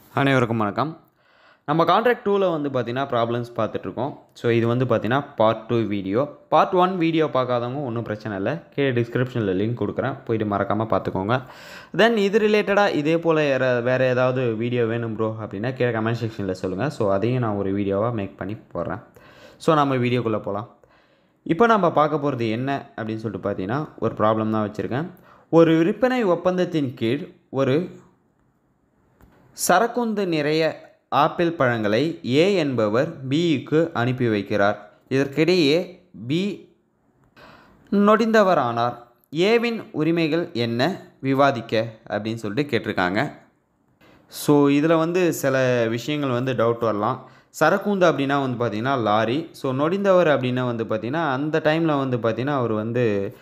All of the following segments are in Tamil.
அனைவருக்கும் வணக்கம் நம்ம கான்ட்ராக்ட் டூவில் வந்து பார்த்தீங்கன்னா ப்ராப்ளம்ஸ் பார்த்துட்ருக்கோம் ஸோ இது வந்து பார்த்தீங்கன்னா part two video part one video பார்க்காதவங்க ஒன்றும் பிரச்சனை இல்லை கீழே டிஸ்கிரிப்ஷனில் லிங்க் கொடுக்குறேன் போயிட்டு மறக்காமல் பார்த்துக்கோங்க தென் இது ரிலேட்டடாக இதே போல் வேறு வேறு ஏதாவது வீடியோ வேணும் ப்ரோ அப்படின்னா கீழே கமெண்ட் செக்ஷனில் சொல்லுங்கள் ஸோ அதையும் நான் ஒரு வீடியோவாக மேக் பண்ணி போடுறேன் ஸோ நம்ம வீடியோக்குள்ளே போகலாம் இப்போ நம்ம பார்க்க போகிறது என்ன அப்படின்னு சொல்லிட்டு பார்த்தீங்கன்னா ஒரு ப்ராப்ளம் தான் வச்சுருக்கேன் ஒரு விற்பனை ஒப்பந்தத்தின் கீழ் ஒரு சரக்குந்து நிறைய ஆப்பிள் பழங்களை ஏ என்பவர் பிக்கு அனுப்பி வைக்கிறார் இதற்கிடையே பி நொடிந்தவரானார் ஏவின் உரிமைகள் என்ன விவாதிக்க அப்படின்னு சொல்லிட்டு கேட்டிருக்காங்க ஸோ இதில் வந்து சில விஷயங்கள் வந்து டவுட் வரலாம் சரக்குந்து அப்படின்னா வந்து பார்த்திங்கன்னா லாரி ஸோ நொடிந்தவர் அப்படின்னா வந்து பார்த்திங்கன்னா அந்த டைமில் வந்து பார்த்திங்கன்னா அவர் வந்து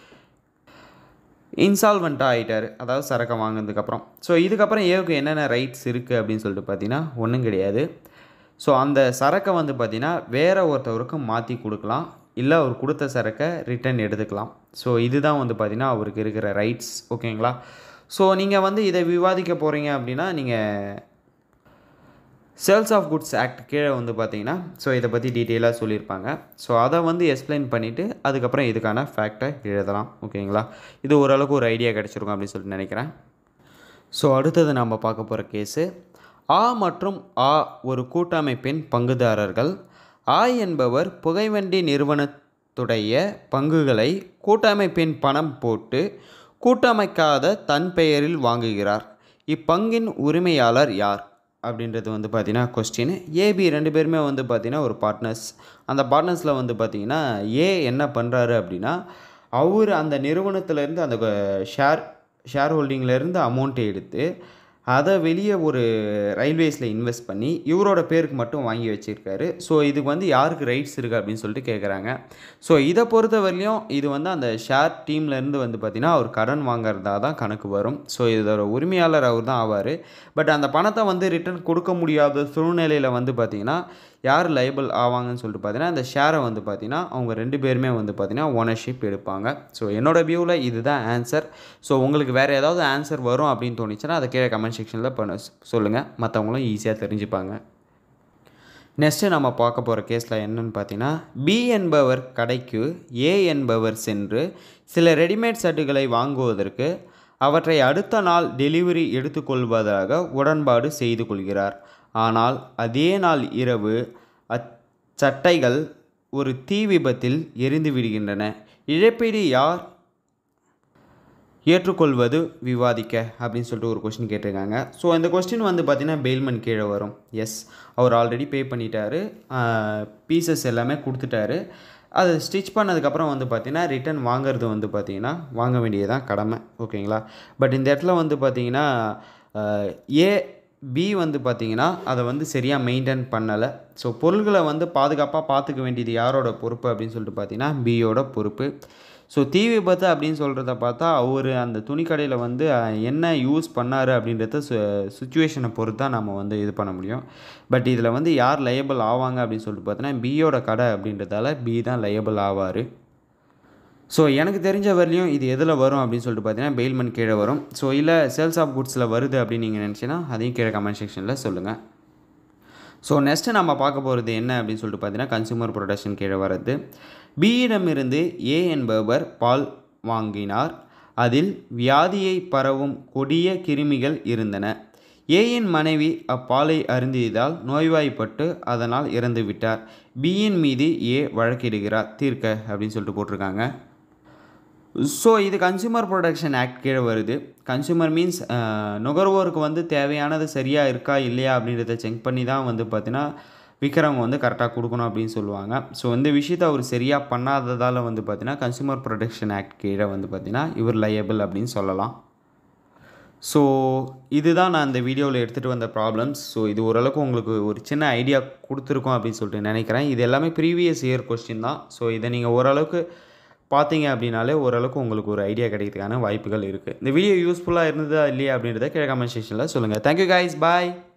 இன்சால்வெண்ட்டாக ஆகிட்டார் அதாவது சரக்கை வாங்கினதுக்கப்புறம் ஸோ இதுக்கப்புறம் ஏவுக்கு என்னென்ன ரைட்ஸ் இருக்குது அப்படின்னு சொல்லிட்டு பார்த்தீங்கன்னா ஒன்றும் கிடையாது ஸோ அந்த சரக்கை வந்து பார்த்திங்கன்னா வேற ஒருத்தவருக்கு மாற்றி கொடுக்கலாம் இல்லை அவர் கொடுத்த சரக்கை ரிட்டர்ன் எடுத்துக்கலாம் ஸோ இதுதான் வந்து பார்த்திங்கன்னா அவருக்கு இருக்கிற ரைட்ஸ் ஓகேங்களா ஸோ நீங்கள் வந்து இதை விவாதிக்க போகிறீங்க அப்படின்னா நீங்கள் சேல்ஸ் ஆஃப் குட்ஸ் ஆக்ட் கீழே வந்து பார்த்தீங்கன்னா ஸோ இதை பற்றி டீட்டெயிலாக சொல்லியிருப்பாங்க ஸோ அதை வந்து எக்ஸ்பிளைன் பண்ணிவிட்டு அதுக்கப்புறம் இதுக்கான ஃபேக்டை எழுதலாம் ஓகேங்களா இது ஓரளவுக்கு ஒரு ஐடியா கிடச்சிருக்கும் அப்படின்னு சொல்லிட்டு நினைக்கிறேன் ஸோ அடுத்தது நம்ம பார்க்க போகிற கேஸு ஆ மற்றும் ஆ ஒரு கூட்டமைப்பின் பங்குதாரர்கள் ஆ என்பவர் புகைவண்டி நிறுவனத்துடைய பங்குகளை கூட்டமைப்பின் பணம் போட்டு கூட்டமைக்காத தன் பெயரில் வாங்குகிறார் இப்பங்கின் உரிமையாளர் யார் அப்படின்றது வந்து பார்த்தீங்கன்னா கொஸ்டின் ஏபி ரெண்டு பேருமே வந்து பார்த்தீங்கன்னா ஒரு பார்ட்னர்ஸ் அந்த பார்ட்னர்ஸில் வந்து பார்த்தீங்கன்னா ஏ என்ன பண்ணுறாரு அப்படின்னா அவர் அந்த நிறுவனத்துலேருந்து அந்த ஷேர் ஷேர் ஹோல்டிங்லேருந்து அமௌண்ட்டை எடுத்து அதை வெளியே ஒரு ரயில்வேஸில் இன்வெஸ்ட் பண்ணி இவரோட பேருக்கு மட்டும் வாங்கி வச்சுருக்காரு ஸோ இதுக்கு வந்து யாருக்கு ரைட்ஸ் இருக்குது அப்படின்னு சொல்லிட்டு கேட்குறாங்க ஸோ இதை பொறுத்த வரலையும் இது வந்து அந்த ஷேர் டீம்லேருந்து வந்து பார்த்திங்கன்னா அவர் கடன் வாங்குறதா தான் கணக்கு வரும் ஸோ இதோட உரிமையாளர் அவர் தான் ஆவார் பட் அந்த பணத்தை வந்து ரிட்டர்ன் கொடுக்க முடியாத சூழ்நிலையில் வந்து பார்த்திங்கன்னா யார் லைபிள் ஆவாங்கன்னு சொல்லிட்டு பார்த்தீங்கன்னா அந்த ஷேரை வந்து பார்த்திங்கன்னா அவங்க ரெண்டு பேருமே வந்து பார்த்திங்கன்னா ஓனர்ஷிப் எடுப்பாங்க ஸோ என்னோட வியூவில் இதுதான் ஆன்சர் ஸோ உங்களுக்கு வேறு ஏதாவது ஆன்சர் வரும் அப்படின்னு தோணுச்சுன்னா அதை கீழே கமெண்ட் செக்ஷனில் பண்ண சொல்லுங்கள் மற்றவங்களும் ஈஸியாக தெரிஞ்சுப்பாங்க நெக்ஸ்ட்டு நம்ம பார்க்க போகிற கேஸில் என்னன்னு பார்த்தீங்கன்னா பி என்பவர் கடைக்கு ஏ என்பவர் சென்று சில ரெடிமேட் சட்டுகளை வாங்குவதற்கு அவற்றை அடுத்த நாள் டெலிவரி எடுத்துக்கொள்வதாக உடன்பாடு செய்து கொள்கிறார் ஆனால் அதே நாள் இரவு அச்சட்டைகள் ஒரு தீ விபத்தில் எரிந்து விடுகின்றன இழப்பீடு யார் ஏற்றுக்கொள்வது விவாதிக்க அப்படின்னு சொல்லிட்டு ஒரு கொஸ்டின் கேட்டிருக்காங்க ஸோ இந்த கொஸ்டின் வந்து பார்த்திங்கன்னா பெயில்மன் கீழே வரும் எஸ் அவர் ஆல்ரெடி பே பண்ணிட்டாரு பீசஸ் எல்லாமே கொடுத்துட்டாரு அது ஸ்டிச் பண்ணதுக்கப்புறம் வந்து பார்த்திங்கன்னா ரிட்டன் வாங்குறது வந்து பார்த்திங்கன்னா வாங்க வேண்டியதான் கடமை ஓகேங்களா பட் இந்த இடத்துல வந்து பார்த்திங்கன்னா ஏ பி வந்து பார்த்திங்கன்னா அதை வந்து சரியாக மெயின்டைன் பண்ணலை ஸோ பொருள்களை வந்து பாதுகாப்பாக பார்த்துக்க வேண்டியது யாரோட பொறுப்பு அப்படின்னு சொல்லிட்டு பார்த்தீங்கன்னா பியோட பொறுப்பு ஸோ தீ விபத்து அப்படின்னு சொல்கிறத பார்த்தா அவர் அந்த துணிக்கடையில் வந்து என்ன யூஸ் பண்ணார் அப்படின்றத சு சுச்சுவேஷனை பொறுத்து தான் நம்ம வந்து இது பண்ண முடியும் பட் இதில் வந்து யார் லயபிள் ஆவாங்க அப்படின்னு சொல்லிட்டு பார்த்தோன்னா பியோட கடை அப்படின்றதால பி தான் லயபிள் ஆவார் ஸோ எனக்கு தெரிஞ்ச வரலையும் இது எதில் வரும் அப்படின்னு சொல்லிட்டு பார்த்தீங்கன்னா பெயில்மன் கீழே வரும் ஸோ இல்லை சேல்ஸ் ஆஃப் குட்ஸில் வருது அப்படின்னு நீங்கள் நினச்சின்னா அதையும் கீழே கமெண்ட் செக்ஷனில் சொல்லுங்கள் ஸோ நெக்ஸ்ட்டு நம்ம பார்க்க போகிறது என்ன அப்படின்னு சொல்லிட்டு பார்த்தீங்கன்னா கன்சூமர் ப்ரொடக்ஷன் கீழே வர்றது பியிடமிருந்து ஏ என்பவர் பால் வாங்கினார் அதில் வியாதியை பரவும் கொடிய கிருமிகள் இருந்தன ஏயின் மனைவி அப்பாலை அருந்தியதால் நோய்வாய்ப்பட்டு அதனால் இறந்து விட்டார் பியின் மீது ஏ வழக்கிடுகிறார் தீர்க்க அப்படின்னு சொல்லிட்டு போட்டிருக்காங்க ஸோ இது கன்சூமர் ப்ரொடக்ஷன் ஆக்ட் கீழே வருது கன்சூமர் மீன்ஸ் நுகர்வோருக்கு வந்து தேவையானது சரியாக இருக்கா இல்லையா அப்படின்றத செக் பண்ணி தான் வந்து பார்த்தீங்கன்னா விற்கிறவங்க வந்து கரெக்டாக கொடுக்கணும் அப்படின்னு சொல்லுவாங்க ஸோ இந்த விஷயத்தை அவர் சரியாக பண்ணாததால் வந்து பார்த்தீங்கன்னா கன்சூமர் ப்ரொடக்ஷன் ஆக்ட் கீழே வந்து பார்த்தீங்கன்னா இவர் லயபிள் அப்படின்னு சொல்லலாம் ஸோ இதுதான் நான் இந்த வீடியோவில் எடுத்துகிட்டு வந்த ப்ராப்ளம்ஸ் ஸோ இது ஓரளவுக்கு உங்களுக்கு ஒரு சின்ன ஐடியா கொடுத்துருக்கோம் அப்படின்னு சொல்லிட்டு நினைக்கிறேன் இது எல்லாமே ப்ரீவியஸ் இயர் கொஸ்டின் தான் ஸோ இதை நீங்கள் ஓரளவுக்கு பார்த்தீங்க அப்படின்னாலே ஓரளவுக்கு உங்களுக்கு ஒரு ஐடியா கிடைக்கிறதுக்கான வாய்ப்புகள் இருக்குது இந்த வீடியோ யூஸ்ஃபுல்லாக இருந்ததா இல்லையா அப்படின்றத கீழே கமெண்ட் செக்ஷனில் சொல்லுங்கள் தேங்க்யூ கைஸ் பாய்